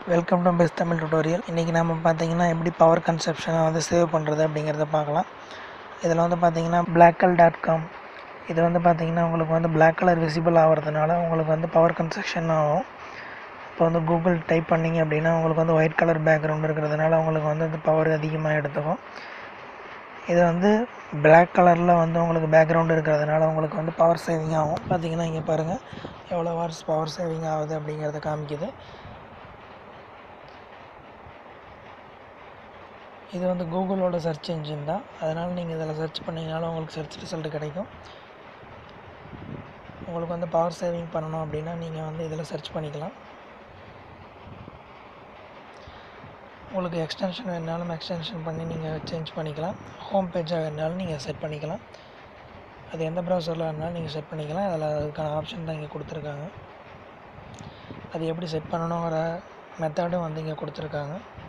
welcome to best Tamil tutorial இன்றைக்கி நம்ம பார்த்தீங்கன்னா எப்படி பவர் கன்சப்ஷனை வந்து சேவ் பண்ணுறது அப்படிங்கிறத பார்க்கலாம் இதில் வந்து பார்த்தீங்கன்னா பிளாக்கல் டாட் காம் இது வந்து பார்த்தீங்கன்னா உங்களுக்கு வந்து பிளாக் கலர் விசிபிள் ஆகிறதுனால உங்களுக்கு வந்து பவர் கன்சப்ஷன் ஆகும் இப்போ வந்து கூகுள் டைப் பண்ணிங்க அப்படின்னா உங்களுக்கு வந்து ஒயிட் கலர் பேக்ரவுண்ட் இருக்கிறதுனால உங்களுக்கு வந்து அந்த பவர் அதிகமாக எடுத்துக்கும் இது வந்து பிளாக் கலரில் வந்து உங்களுக்கு பேக்ரவுண்ட் இருக்கிறதுனால உங்களுக்கு வந்து பவர் சேவிங் ஆகும் பார்த்தீங்கன்னா இங்கே பாருங்கள் எவ்வளோ வாட்ஸ் பவர் சேவிங் ஆகுது அப்படிங்கிறத காமிக்குது இது வந்து கூகுளோட சர்ச் என்ஜின் தான் அதனால் நீங்கள் இதில் சர்ச் பண்ணிங்கனாலும் உங்களுக்கு சர்ச் ரிசல்ட் கிடைக்கும் உங்களுக்கு வந்து பவர் சேவிங் பண்ணணும் அப்படின்னா நீங்கள் வந்து இதில் சர்ச் பண்ணிக்கலாம் உங்களுக்கு எக்ஸ்டென்ஷன் வேணாலும் எக்ஸ்டென்ஷன் பண்ணி நீங்கள் சேஞ்ச் பண்ணிக்கலாம் ஹோம் பேஜாக வேணாலும் நீங்கள் செட் பண்ணிக்கலாம் அது எந்த ப்ரௌசரில் வேணாலும் நீங்கள் செட் பண்ணிக்கலாம் அதில் அதுக்கான ஆப்ஷன் தான் இங்கே கொடுத்துருக்காங்க அது எப்படி செட் பண்ணணுங்கிற மெத்தடும் வந்து இங்கே கொடுத்துருக்காங்க